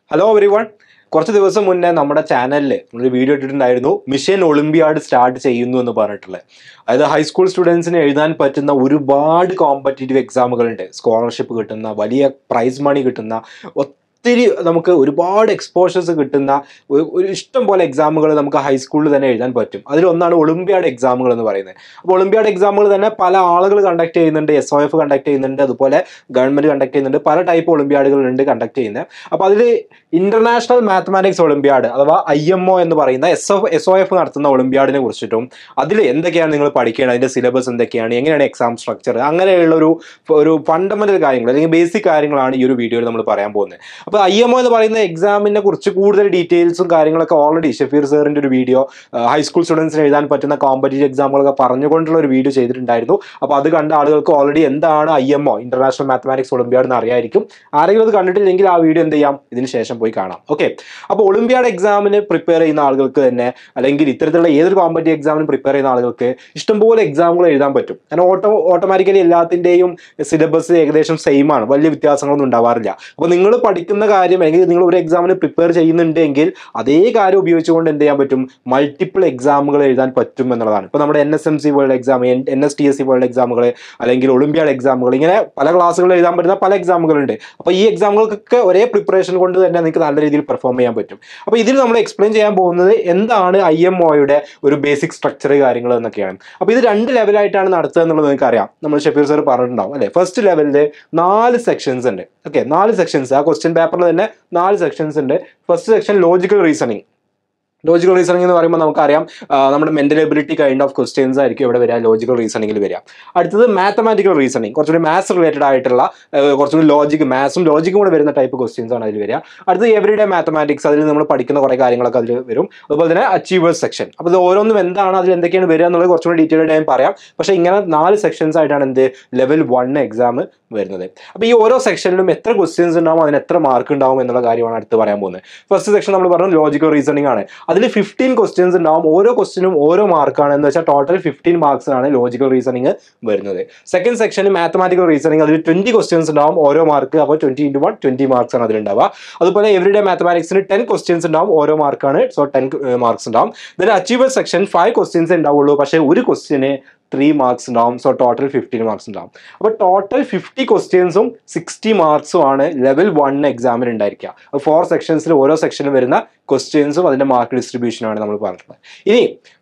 hello every one കുറച്ച് ദിവസം മുന്നേ നമ്മുടെ ചാനലിൽ ഒരു വീഡിയോ ഇട്ടിട്ടുണ്ടായിരുന്നു മിഷൻ ഒളിമ്പിയാഡ് സ്റ്റാർട്ട് ചെയ്യുന്നു എന്ന് പറഞ്ഞിട്ടുള്ളത് അതായത് ഹൈസ്കൂൾ സ്റ്റുഡൻസിന് എഴുതാൻ പറ്റുന്ന ഒരുപാട് കോമ്പറ്റേറ്റീവ് എക്സാമുകളുണ്ട് സ്കോളർഷിപ്പ് കിട്ടുന്ന വലിയ പ്രൈസ് മണി കിട്ടുന്ന ഒത്തിരി നമുക്ക് ഒരുപാട് എക്സ്പോഷേഴ്സ് കിട്ടുന്ന ഒരു ഒരു ഇഷ്ടം പോലെ എക്സാമുകൾ നമുക്ക് ഹൈസ്കൂളിൽ തന്നെ എഴുതാൻ പറ്റും അതിലൊന്നാണ് ഒളിമ്പിയാഡ് എക്സാമുകൾ എന്ന് പറയുന്നത് അപ്പോൾ ഒളിമ്പിയാഡ് എക്സാമുകൾ തന്നെ പല ആളുകൾ കണ്ടക്ട് ചെയ്യുന്നുണ്ട് എസ് ഒ എഫ് കണ്ടക്ട് ചെയ്യുന്നുണ്ട് അതുപോലെ ഗവൺമെന്റ് കണ്ടക്ട് ചെയ്യുന്നുണ്ട് പല ടൈപ്പ് ഒളിമ്പിയാഡുകളുണ്ട് കണ്ടക്ട് ചെയ്യുന്നത് അപ്പോൾ അതിൽ ഇന്റർനാഷണൽ മാത്തമാറ്റിക്സ് ഒളിമ്പിയാഡ് അഥവാ ഐ എം ഒ എന്ന് പറയുന്ന S O S O F നടത്തുന്ന ഒളിമ്പിയാഡിനെ കുറിച്ചിട്ടും അതിൽ എന്തൊക്കെയാണ് നിങ്ങൾ പഠിക്കേണ്ടത് അതിന്റെ സിലബസ് എന്തൊക്കെയാണ് എങ്ങനെയാണ് എക്സാം സ്ട്രക്ചർ അങ്ങനെയുള്ള ഒരു ഒരു ഫണ്ടമെന്റൽ കാര്യങ്ങൾ അല്ലെങ്കിൽ ബേസിക് കാര്യങ്ങളാണ് ഈ ഒരു വീഡിയോയിൽ നമ്മൾ പറയാൻ പോകുന്നത് അപ്പോൾ ഐ എം ഒ എന്ന് പറയുന്ന എക്സാമിനെ കുറിച്ച് കൂടുതൽ ഡീറ്റെയിൽസും കാര്യങ്ങളൊക്കെ ഓൾറെഡി ഷഫീർ സാറിന്റെ ഒരു വീഡിയോ ഹൈസ്കൂൾ സ്റ്റുഡൻസിന് എഴുതാൻ പറ്റുന്ന കോമ്പറ്റേറ്റീവ് എക്സാമുകളൊക്കെ പറഞ്ഞുകൊണ്ടുള്ള ഒരു വീഡിയോ ചെയ്തിട്ടുണ്ടായിരുന്നു അപ്പോൾ അത് കണ്ട ആളുകൾക്ക് ഓൾറെഡി എന്താണ് I M O international mathematics olympiad എന്ന് അറിയായിരിക്കും ആരെങ്കിലും അത് കണ്ടിട്ടില്ലെങ്കിൽ ആ വീഡിയോ എന്ത് ചെയ്യാം ഇതിന് ശേഷം പോയി കാണാം ഓക്കെ അപ്പോൾ ഒളിമ്പിയാഡ് എക്സാമിന് പ്രിപ്പയർ ചെയ്യുന്ന ആളുകൾക്ക് തന്നെ അല്ലെങ്കിൽ ഇത്തരത്തിലുള്ള ഏതൊരു കോമ്പറ്റീവ് എക്സാമിന് പ്രിപ്പയർ ചെയ്യുന്ന ആളുകൾക്ക് ഇഷ്ടംപോലെ എക്സാമുകൾ എഴുതാൻ പറ്റും കാരണം ഓട്ടോ ഓട്ടോമാറ്റിക്കലി എല്ലാത്തിൻ്റെയും സിലബസ് ഏകദേശം സെയിം ആണ് വലിയ വ്യത്യാസങ്ങളൊന്നും ഉണ്ടാവാറില്ല അപ്പോൾ നിങ്ങൾ പഠിക്കുന്ന കാര്യം അല്ലെങ്കിൽ നിങ്ങൾ ഒരു എക്സാമിന് പ്രിപ്പയർ ചെയ്യുന്നുണ്ടെങ്കിൽ അതേ കാര്യം ഉപയോഗിച്ചുകൊണ്ട് എന്ത് ചെയ്യാൻ പറ്റും മൾട്ടിപ്പിൾ എക്സാമുകൾ എഴുതാൻ പറ്റും എന്നുള്ളതാണ് ഇപ്പോൾ നമ്മുടെ N S M C world exam N S T S C world എക്സാമുകൾ അല്ലെങ്കിൽ ഒളിമ്പിയാഡ് എക്സാമുകൾ ഇങ്ങനെ പല ക്ലാസ്സുകൾ എഴുതാൻ പറ്റുന്ന പല എക്സാമുകളുണ്ട് അപ്പോൾ ഈ എക്സാമുകൾക്കൊക്കെ ഒരേ പ്രിപ്പറേഷൻ കൊണ്ട് തന്നെ നിങ്ങൾക്ക് നല്ല രീതിയിൽ പെർഫോം ചെയ്യാൻ പറ്റും അപ്പോൾ ഇതിൽ നമ്മൾ എക്സ്പ്ലെയിൻ ചെയ്യാൻ പോകുന്നത് എന്താണ് ഐ എം ഒയുടെ ഒരു ബേസിക് സ്ട്രക്ചർ കാര്യങ്ങൾ എന്നൊക്കെയാണ് അപ്പോൾ ഇത് രണ്ട് ലെവലായിട്ടാണ് നടത്തുക എന്നുള്ളത് നിങ്ങൾക്ക് അറിയാം നമ്മൾ ഷഫീർ സാർ പറഞ്ഞിട്ടുണ്ടാവും അല്ലേ ഫസ്റ്റ് ലെവലിൽ നാല് സെക്ഷൻസ് ഉണ്ട് ഓക്കെ നാല് സെക്ഷൻസ് ആ ക്വസ്റ്റ്യൻ പേപ്പറിൽ തന്നെ നാല് സെക്ഷൻസ് ഉണ്ട് first section logical reasoning logical reasoning എന്ന് പറയുമ്പോൾ നമുക്കറിയാം ആ, നമ്മുടെ mental ability kind of questions ആയിരിക്കും ഇവിടെ വരിക ലോജിക്കൽ റീസണിംഗിൽ വരിക അടുത്തത് മാത്തമാറ്റിക്കൽ റീസണിംഗ് കുറച്ചുകൂടി മാത്സ് റിലേറ്റഡ് ആയിട്ടുള്ള ആ, കുറച്ചുകൂടി ലോജിക് മാത്സും ലോജിക്കും കൂടെ വരുന്ന ടൈപ്പ് ക്വസ്റ്റ്യൻസ് ആണ് അതിൽ വരിക അടുത്തത് എവറിഡേ മാത്തമാറ്റിക്സ് അതിൽ നമ്മൾ പഠിക്കുന്ന കുറേ കാര്യങ്ങളൊക്കെ അതിൽ വരും അതുപോലെ തന്നെ അച്ചീവേഴ്സ് സെക്ഷൻ അപ്പോൾ ഇത് ഓരോന്നും എന്താണ് അതിൽ എന്തൊക്കെയാണ് വരിക എന്നുള്ളത് കുറച്ചുകൂടി ഡീറ്റെയിൽഡ് ഞാൻ പറയാം പക്ഷേ ഇങ്ങനെ നാല് സെക്ഷൻസ് ആയിട്ടാണ് എന്ത് ലെവൽ വൺ എക്സാം വരുന്നത് അപ്പോൾ ഈ ഓരോ സെക്ഷനിലും എത്ര ക്വസ്റ്റ്യൻസ് ഉണ്ടാവും അതിന് എത്ര മാർക്ക് ഉണ്ടാവും എന്നുള്ള കാര്യമാണ് അടുത്ത് പറയാൻ പോകുന്നത് ഫസ്റ്റ് സെക്ഷൻ നമ്മൾ പറഞ്ഞു ലോജിക്കൽ റീസണിംഗ് ആണ് അതിൽ ഫിഫ്റ്റീൻ ക്വസ്റ്റ്യൻസ് ഉണ്ടാവും ഓരോ ക്വസ്റ്റിനും ഓരോ മാർക്കാണ് എന്ന് വെച്ചാൽ ടോട്ടൽ ഫിഫ്റ്റീൻ മാർക്സ് ആണ് ലോജിക്കൽ റീസണിംഗ് വരുന്നത് സെക്കൻഡ് സെക്ഷന് മാത്തമാറ്റിക്കൽ റീസണിംഗ് അതിൽ ട്വന്റി ക്വസ്റ്റ്യൻസ് ഉണ്ടാവും ഓരോ മാർക്ക് അപ്പോൾ twenty into one twenty marks ആണ് അതിലുണ്ടാവുക അതുപോലെ എവറിഡേ മാത്തമാറ്റിക്സിന് ടെൻ ക്വസ്റ്റ്യൻസ് ഉണ്ടാവും ഓരോ മാർക്കാണ് സോ ടെൻ മാർക്സ് ഉണ്ടാവും then achiever section five questions ഉണ്ടാവുള്ളൂ പക്ഷേ ഒരു ക്വസ്റ്റ്യന് ത്രീ മാർക്സ് ഉണ്ടാവും സോ ടോട്ടൽ ഫിഫ്റ്റീൻ മാർക്സ് ഉണ്ടാവും അപ്പോൾ ടോട്ടൽ ഫിഫ്റ്റി ക്വസ്റ്റ്യൻസും സിക്സ്റ്റി മാർക്സും ആണ് ലെവൽ വൺ എക്സാമിന് ഉണ്ടായിരിക്കുക ഫോർ സെക്ഷൻസിൽ ഓരോ സെക്ഷനിൽ വരുന്ന ക്വസ്റ്റ്യൻസും അതിന്റെ മാർക്ക് ഡിസ്ട്രിബ്യൂഷനാണ് നമ്മൾ പറഞ്ഞിട്ടുള്ളത് ഇനി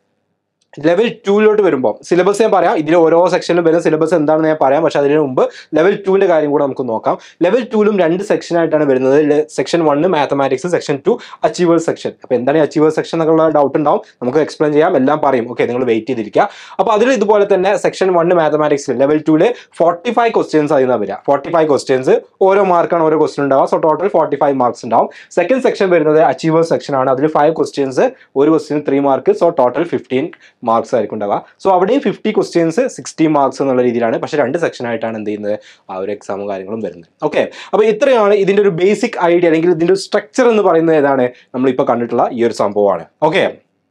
ലെവൽ ടൂവിലോട്ട് വരുമ്പോൾ സിലബസ് ഞാൻ പറയാം ഇതിൽ ഓരോ സെക്ഷനിലും വരുന്ന സിലബസ് എന്താണെന്ന് ഞാൻ പറയാം പക്ഷേ അതിന് മുമ്പ് ലെവൽ ടൂവിൻ്റെ കാര്യം കൂടെ നമുക്ക് നോക്കാം ലെവൽ ടൂവിലും രണ്ട് സെക്ഷൻ ആയിട്ടാണ് വരുന്നത് section one mathematics section two achievers section അപ്പോൾ എന്താണ് അച്ചീവേഴ്സ് സെക്ഷൻ എന്നുള്ള ഡൗട്ട് ഉണ്ടാവും നമുക്ക് എക്സ്പ്ലെയിൻ ചെയ്യാം എല്ലാം പറയും ഓക്കെ നിങ്ങൾ വെയിറ്റ് ചെയ്തിരിക്കുക അപ്പോൾ അതിൽ ഇതുപോലെ തന്നെ സെക്ഷൻ വണ്ണ് മാത്തമാറ്റിക്സിൽ ലെവൽ ടൂവിൽ ഫോർട്ടി ഫൈവ് ക്വസ്റ്റ്യൻസ് അതിൽ വരിക ഫോർട്ടി ഫൈവ് ക്വസ്റ്റ്യൻസ് ഓരോ മാർക്കാണ് ഓരോ ക്വസ്റ്റ്യൻ ഉണ്ടാവുക so total forty five marks ഉണ്ടാവും സെക്കൻഡ് സെക്ഷൻ വരുന്നത് അച്ചീവേഴ്സ് സെക്ഷൻ ആണ് അതിൽ ഫൈവ് ക്വസ്റ്റ്യൻസ് ഒരു question three mark so total fifteen marks ആയിരിക്കും ഉണ്ടാവുക സോ അവിടെയും ഫിഫ്റ്റി ക്വസ്റ്റ്യൻസ് സിക്സ്റ്റി മാർക്സ് എന്നുള്ള രീതിയിലാണ് പക്ഷേ രണ്ട് സെക്ഷൻ ആയിട്ടാണ് എന്ത് ചെയ്യുന്നത് ആ ഒരു എക്സാമും കാര്യങ്ങളും വരുന്നത് ഓക്കെ അപ്പോൾ ഇത്രയാണ് ഇതിൻ്റെ ഒരു ബേസിക് ഐഡിയ അല്ലെങ്കിൽ ഇതിൻ്റെ ഒരു സ്ട്രക്ചർ എന്ന് പറയുന്നത് ഏതാണ് നമ്മളിപ്പോൾ കണ്ടിട്ടുള്ള ഈ ഒരു സംഭവമാണ് ഓക്കെ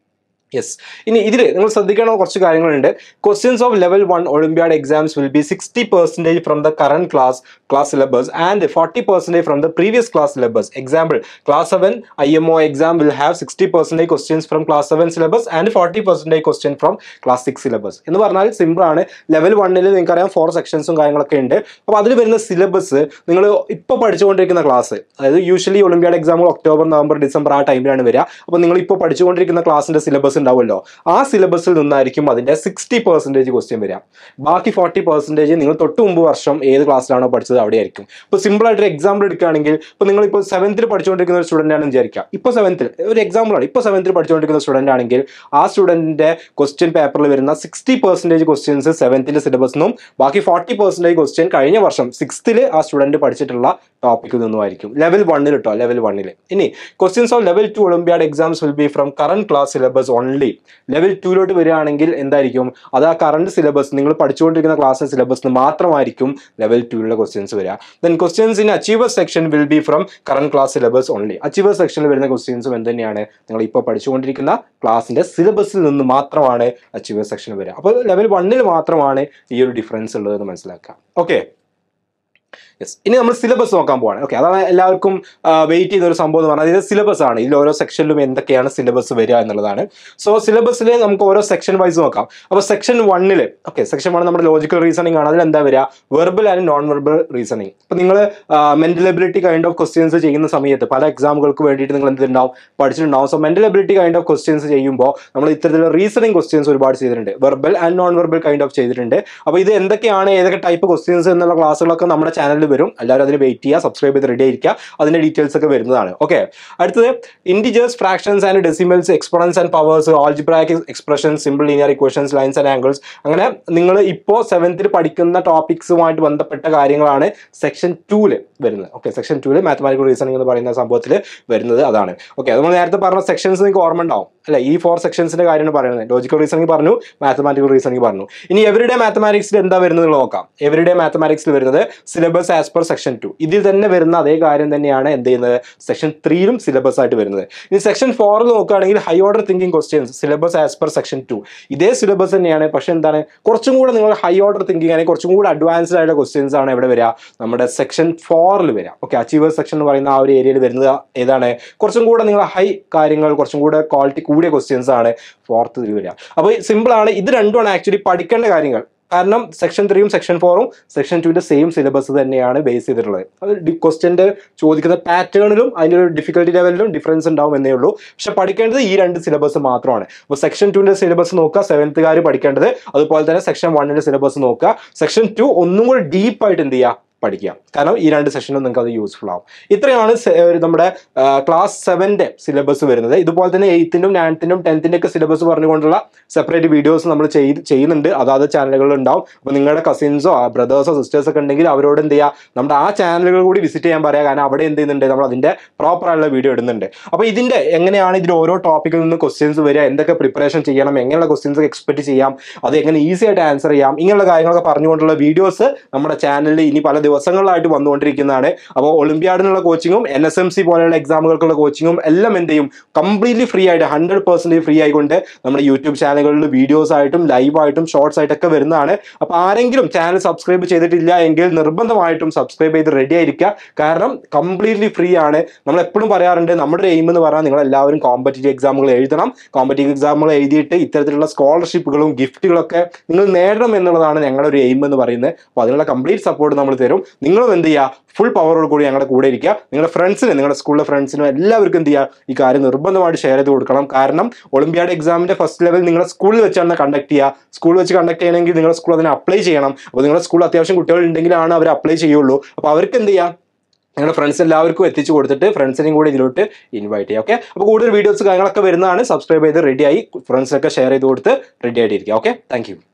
യെസ് ഇനി ഇതിൽ നിങ്ങൾ ശ്രദ്ധിക്കേണ്ട കുറച്ച് കാര്യങ്ങളുണ്ട് questions of level one olympiad exams will be sixty percentage from the current class class syllabus and forty percentage from the previous class syllabus example class seven I M O exam will have sixty percentage questions from class seven syllabus and forty percentage question from class six syllabus എന്ന് പറഞ്ഞാൽ simple ആണ് level വണ്ണിൽ നിങ്ങൾക്കറിയാം four സെക്ഷൻസും കാര്യങ്ങളൊക്കെ ഉണ്ട് അപ്പോൾ അതിൽ വരുന്ന സിലബസ് നിങ്ങൾ ഇപ്പോൾ പഠിച്ചുകൊണ്ടിരിക്കുന്ന ക്ലാസ് അതായത് യൂഷ്വലി ഒളിമ്പിയാഡ് എക്സാമുകൾ ഒക്ടോബർ നവംബർ ഡിസംബർ ആ ടൈമിലാണ് വരിക അപ്പോൾ നിങ്ങൾ ഇപ്പോൾ പഠിച്ചുകൊണ്ടിരിക്കുന്ന ക്ലാസിന്റെ സിലബസ് ഉണ്ടാവുമല്ലോ ആ സിലബസിൽ നിന്നായിരിക്കും അതിന്റെ സിക്സ്റ്റി പെർസെൻറ്റേജ് ക്വസ്റ്റ്യൻ വരിക ബാക്കി ഫോർട്ടി പെർസെൻറ്റേജ് നിങ്ങൾ തൊട്ട് മുമ്പ് വർഷം ഏത് ക്ലാസ്സിലാണോ പഠിച്ചത് അവിടെ ആയിരിക്കും ഇപ്പോൾ സിമ്പിൾ ആയിട്ട് ഒരു എക്സാമ്പിൾ എടുക്കുകയാണെങ്കിൽ ഇപ്പോൾ നിങ്ങൾ ഇപ്പോൾ സെവൻത്തിൽ പഠിച്ചുകൊണ്ടിരിക്കുന്ന ഒരു സ്റ്റുഡൻ്റ് ആണെന്ന് വിചാരിക്കുക ഇപ്പോൾ സെവൻത്തിൽ ഒരു എക്സാമ്പിൾ ആണ് ഇപ്പോൾ സെവൻത്തിൽ പഠിച്ചുകൊണ്ടിരിക്കുന്ന സ്റ്റുഡൻ്റ് ആണെങ്കിൽ ആ സ്റ്റുഡൻറ്റിന്റെ ക്വസ്റ്റ്യൻ പേപ്പറിൽ വരുന്ന സിക്സ്റ്റി പെർസെൻറ്റേജ് ക്വസ്റ്റ്യൻസ് സെവൻത്തിൻ്റെ സിലബസിനും ബാക്കി ഫോർട്ടി പെർസെൻറ്റേജ് ക്വസ്റ്റ്യൻ കഴിഞ്ഞ വർഷം സിക്സ്ത്തിൽ ആ സ്റ്റുഡൻറ്റ് പഠിച്ചിട്ടുള്ള ടോപ്പിക്കിൽ നിന്നുമായിരിക്കും ലെവൽ വണ്ണിൽ കേട്ടോ ലെവൽ വണ്ണിൽ ഇനി questions of level two olympiad exams will be from current class syllabus only level ടൂലോട്ട് വരികയാണെങ്കിൽ എന്തായിരിക്കും അത് ആ കറണ്ട് സിലബസ് നിങ്ങൾ പഠിച്ചുകൊണ്ടിരിക്കുന്ന ക്ലാസ് സിലബസിന് മാത്രമായിരിക്കും ലെവൽ ടൂവിലുള്ള ക്വസ്റ്റ്യൻസ് വരിക then questions in achievers section will be from current class syllabus only achievers സെക്ഷനിൽ വരുന്ന ക്വസ്റ്റ്യൻസും എന്ത് തന്നെയാണ് നിങ്ങൾ ഇപ്പോൾ പഠിച്ചുകൊണ്ടിരിക്കുന്ന ക്ലാസിന്റെ സിലബസിൽ നിന്ന് മാത്രമാണ് അച്ചീവേഴ്സ് സെക്ഷൻ വരിക അപ്പോൾ ലെവൽ വണ്ണിൽ മാത്രമാണ് ഈ ഒരു ഡിഫറൻസ് ഉള്ളതെന്ന് മനസ്സിലാക്കുക ഓക്കെ യെസ് ഇനി നമ്മൾ സിലബസ് നോക്കാൻ പോവാണ് ഓക്കെ അതാണ് എല്ലാവർക്കും വെയിറ്റ് ചെയ്യുന്ന ഒരു സംഭവം എന്ന് പറഞ്ഞാൽ ഇത് സിലബസ് ആണ് ഇതിൽ ഓരോ സെക്ഷനിലും എന്തൊക്കെയാണ് സിലബസ് വരിക എന്നുള്ളതാണ് സോ സിലബസിൽ നമുക്ക് ഓരോ സെക്ഷൻ വൈസ് നോക്കാം അപ്പോൾ സെക്ഷൻ വണ്ണിൽ ഓക്കെ സെക്ഷൻ വൺ നമ്മുടെ ലോജിക്കൽ റീസണിംഗ് ആണ് അതിൽ എന്താ വരിക verbal and non verbal reasoning അപ്പോൾ നിങ്ങൾ mental ability kind of questions ചെയ്യുന്ന സമയത്ത് പല എക്സാമുകൾക്ക് വേണ്ടിയിട്ട് നിങ്ങൾ എന്തുണ്ടാവും പഠിച്ചിട്ടുണ്ടാവും so mental ability kind of questions ചെയ്യുമ്പോൾ നമ്മൾ ഇത്തരത്തിലുള്ള റീസണിങ് ക്വസ്റ്റ്യൻസ് ഒരുപാട് ചെയ്തിട്ടുണ്ട് verbal and non verbal kind of ചെയ്തിട്ടുണ്ട് അപ്പോൾ ഇത് എന്തൊക്കെയാണ് ഏതൊക്കെ ടൈപ്പ് ക്വസ്റ്റ്യൻസ് എന്നുള്ള ക്ലാസ്സുകളൊക്കെ നമ്മുടെ ചാനലിൽ വരും എല്ലാവരും അതിന് വെയിറ്റ് ചെയ്യുക സബ്സ്ക്രൈബ് ചെയ്ത് റെഡി ആയിരിക്കുക അതിന്റെ ഡീറ്റെയിൽസ് ഒക്കെ വരുന്നതാണ് ഓക്കെ അടുത്തത് integers fractions and decimals exponents and powers algebraic expression simple linear equations lines and angles അങ്ങനെ നിങ്ങൾ ഇപ്പോൾ സെവൻത്തിൽ പഠിക്കുന്ന ടോപ്പിക്സുമായിട്ട് ബന്ധപ്പെട്ട കാര്യങ്ങളാണ് സെക്ഷൻ ടൂല് വരുന്നത് ഓക്കെ സെക്ഷൻ ടൂല് മാത്തമാറ്റിക്കൽ റീസണിംഗ് എന്ന് പറയുന്ന സംഭവത്തിൽ വരുന്നത് അതാണ് ഓക്കെ നമ്മൾ നേരത്തെ പറഞ്ഞ സെക്ഷൻസ് നിങ്ങൾക്ക് ഓർമ്മ ഉണ്ടാവും അല്ലെ ഈ ഫോർ സെക്ഷൻസിന്റെ കാര്യമാണ് പറയുന്നത് ലോജിക്കൽ റീസണിംഗ് പറഞ്ഞു മാത്തമാറ്റിക്കൽ റീസണിംഗ് പറഞ്ഞു ഇനി എവരിഡേ മാത്തമാറ്റിക്സിൽ എന്താ വരുന്നത് എന്ന് നോക്കാം എവരിഡേ മാത്തമാറ്റിക്സിൽ വരുന്നത് syllabus as per section two ഇതിൽ തന്നെ വരുന്ന അതേ കാര്യം തന്നെയാണ് എന്ത് ചെയ്യുന്നത് സെക്ഷൻ ത്രീയിലും സിലബസ് ആയിട്ട് വരുന്നത് ഇനി സെക്ഷൻ ഫോറിൽ നോക്കുകയാണെങ്കിൽ high order thinking questions syllabus as per section two ഇതേ സിലബസ് തന്നെയാണ് പക്ഷെ എന്താണ് കുറച്ചും കൂടെ നിങ്ങൾ ഹൈ ഓർഡർ തിങ്കിങ് അല്ലെങ്കിൽ കുറച്ചും കൂടെ അഡ്വാൻസ്ഡ് ആയിട്ടുള്ള ക്വസ്റ്റ്യൻസ് ആണ് എവിടെ വരിക നമ്മുടെ സെക്ഷൻ ഫോറിൽ വരിക ഓക്കെ അച്ചീവേഴ്സ് സെക്ഷൻ എന്ന് പറയുന്ന ആ ഒരു ഏരിയയിൽ വരുന്നത് ഏതാണ് കുറച്ചും കൂടെ നിങ്ങൾ ഹൈ കാര്യങ്ങൾ കുറച്ചും കൂടെ ക്വാളിറ്റി കൂടിയ ക്വസ്റ്റ്യൻസ് ആണ് ഫോർത്ത് വരിക അപ്പോൾ സിമ്പിൾ ആണ് ഇത് രണ്ടുമാണ് ആക്ച്വലി പഠിക്കേണ്ട കാര്യങ്ങൾ കാരണം സെക്ഷൻ ത്രീയും സെക്ഷൻ ഫോറും സെക്ഷൻ ടുവിന്റെ സെയിം സിലബസ് തന്നെയാണ് ബേസ് ചെയ്തിട്ടുള്ളത് അത് ക്വസ്റ്റ്യൻ്റെ ചോദിക്കുന്ന പാറ്റേണിലും അതിൻ്റെ ഒരു ഡിഫിക്കൽട്ടി ലെവലിലും ഡിഫറൻസ് ഉണ്ടാവും എന്നേ ഉള്ളൂ പക്ഷെ പഠിക്കേണ്ടത് ഈ രണ്ട് സിലബസ് മാത്രമാണ് അപ്പോൾ സെക്ഷൻ ടുവിന്റെ സിലബസ് നോക്കുക സെവൻത്തുകാർ പഠിക്കേണ്ടത് അതുപോലെ തന്നെ സെക്ഷൻ വണ്ണിന്റെ സിലബസ് നോക്കുക സെക്ഷൻ ടു ഒന്നും കൂടി ഡീപ്പായിട്ട് എന്ത് ചെയ്യുക പഠിക്കുക കാരണം ഈ രണ്ട് സെഷനും നിങ്ങൾക്ക് അത് യൂസ്ഫുൾ ആവും ഇത്രയാണ് സെ- ഒരു നമ്മുടെ ക്ലാസ് സെവൻ്റെ സിലബസ് വരുന്നത് ഇതുപോലെ തന്നെ എയ്ത്തിനും നയൻത്തിനും ടെൻത്തിൻ്റെ ഒക്കെ സിലബസ് പറഞ്ഞുകൊണ്ടുള്ള സെപ്പറേറ്റ് വീഡിയോസ് നമ്മൾ ചെയ്ത് ചെയ്യുന്നുണ്ട് അതാത് ചാനലുകളിൽ ഉണ്ടാവും അപ്പോൾ നിങ്ങളുടെ കസിൻസോ ബ്രദേഴ്സോ സിസ്റ്റേഴ്സ് ഒക്കെ ഉണ്ടെങ്കിൽ അവരോട് എന്ത് ചെയ്യുക നമ്മുടെ ആ ചാനലുകൾ കൂടി വിസിറ്റ് ചെയ്യാൻ പറയാം കാരണം അവിടെ എന്ത് ചെയ്യുന്നുണ്ട് നമ്മൾ അതിൻ്റെ പ്രോപ്പർ ആയിട്ടുള്ള വീഡിയോ ഇടുന്നുണ്ട് അപ്പോൾ ഇതിൻ്റെ എങ്ങനെയാണ് ഇതിൽ ഓരോ ടോപ്പിക്കിൽ നിന്ന് ക്വസ്റ്റ്യൻസ് വരിക എന്തൊക്കെ പ്രിപ്പറേഷൻ ചെയ്യണം എങ്ങനെയുള്ള ക്വസ്റ്റ്യൻസ് എക്സ്പെക്ട് ചെയ്യാം അത് എങ്ങനെ ഈസി ആയിട്ട് ആൻസർ ചെയ്യാം ഇങ്ങനെയുള്ള കാര്യങ്ങളൊക്കെ പറഞ്ഞുകൊണ്ടുള്ള വീഡിയോസ് നമ്മുടെ ചാനലിൽ ഇനി പല ദിവസങ്ങളിലായിട്ട് വന്നുകൊണ്ടിരിക്കുന്നതാണ് അപ്പോൾ ഒളിമ്പ്യാഡിനുള്ള കോച്ചിങ്ങും എൻ എസ് എം സി പോലെയുള്ള എക്സാമുകൾക്കുള്ള കോച്ചിങ്ങും എല്ലാം എന്ത് ചെയ്യും കംപ്ലീറ്റ്ലി ഫ്രീ ആയിട്ട് ഹൺഡ്രഡ് പെർസെൻറ്റേജ് ഫ്രീ ആയിക്കൊണ്ട് നമ്മുടെ യൂട്യൂബ് ചാനലുകളിൽ വീഡിയോസ് ആയിട്ടും ലൈവ് ആയിട്ടും ഷോർട്സ് ആയിട്ടൊക്കെ വരുന്നതാണ് അപ്പോൾ ആരെങ്കിലും ചാനൽ സബ്സ്ക്രൈബ് ചെയ്തിട്ടില്ല എങ്കിൽ നിർബന്ധമായിട്ടും സബ്സ്ക്രൈബ് ചെയ്ത് റെഡി ആയിരിക്കുക കാരണം കംപ്ലീറ്റ്ലി ഫ്രീ ആണ് നമ്മൾ എപ്പോഴും പറയാറുണ്ട് നമ്മുടെ എയിം എന്ന് പറഞ്ഞാൽ നിങ്ങൾ എല്ലാവരും കോമ്പറ്റേറ്റീവ് എക്സാമുകൾ എഴുതണം കോമ്പറ്റേറ്റീവ് എക്സാമുകൾ എഴുതിയിട്ട് ഇത്തരത്തിലുള്ള സ്കോളർഷിപ്പുകളും ഗിഫ്റ്റുകളൊക്കെ നിങ്ങൾ നേടണം എന്നുള്ളതാണ് ഞങ്ങളുടെ ഒരു എയിം എന്ന് പറയുന്നത് അപ്പോൾ അതിനുള്ള കംപ്ലീറ്റ് സപ്പോർട്ട് നമ്മൾ തരും നിങ്ങളും എന്ത് ചെയ്യുക ഫുൾ പവറോട് കൂടി ഞങ്ങളുടെ കൂടെ ഇരിക്കുക നിങ്ങളുടെ ഫ്രണ്ട്സിന് നിങ്ങളുടെ സ്കൂളിലെ ഫ്രണ്ട്സിനും എല്ലാവർക്കും എന്ത് ചെയ്യുക ഈ കാര്യം നിർബന്ധമായിട്ട് ഷെയർ ചെയ്ത് കൊടുക്കണം കാരണം ഒളിമ്പ്യാഡ് എക്സാമിന്റെ ഫസ്റ്റ് ലെവൽ നിങ്ങളുടെ സ്കൂളിൽ വെച്ചാണ് കണ്ടക്ട് ചെയ്യുക സ്കൂളിൽ വെച്ച് കണ്ടക്ട് ചെയ്യണമെങ്കിൽ നിങ്ങളുടെ സ്കൂൾ അതിനെ അപ്ലൈ ചെയ്യണം അപ്പോൾ നിങ്ങളുടെ സ്കൂളിൽ അത്യാവശ്യം കുട്ടികൾ ഉണ്ടെങ്കിലാണ് അവർ അപ്ലൈ ചെയ്യുള്ളൂ അപ്പോൾ അവർക്ക് എന്ത് ചെയ്യാം നിങ്ങളുടെ ഫ്രണ്ട്സ് എല്ലാവർക്കും എത്തിച്ചു കൊടുത്തിട്ട് ഫ്രണ്ട്സിനെയും കൂടി ഇതിലോട്ട് ഇൻവൈറ്റ് ചെയ്യാം ഓക്കെ അപ്പോൾ കൂടുതൽ വീഡിയോസ് കാര്യങ്ങളൊക്കെ വരുന്നതാണ് സബ്സ്ക്രൈബ് ചെയ്ത് റെഡിയായി ഫ്രണ്ട്സൊക്കെ ഷെയർ ചെയ്ത് കൊടുത്ത് റെഡി ആയിട്ടിരിക്കുക ഓക്കെ താങ്ക് യു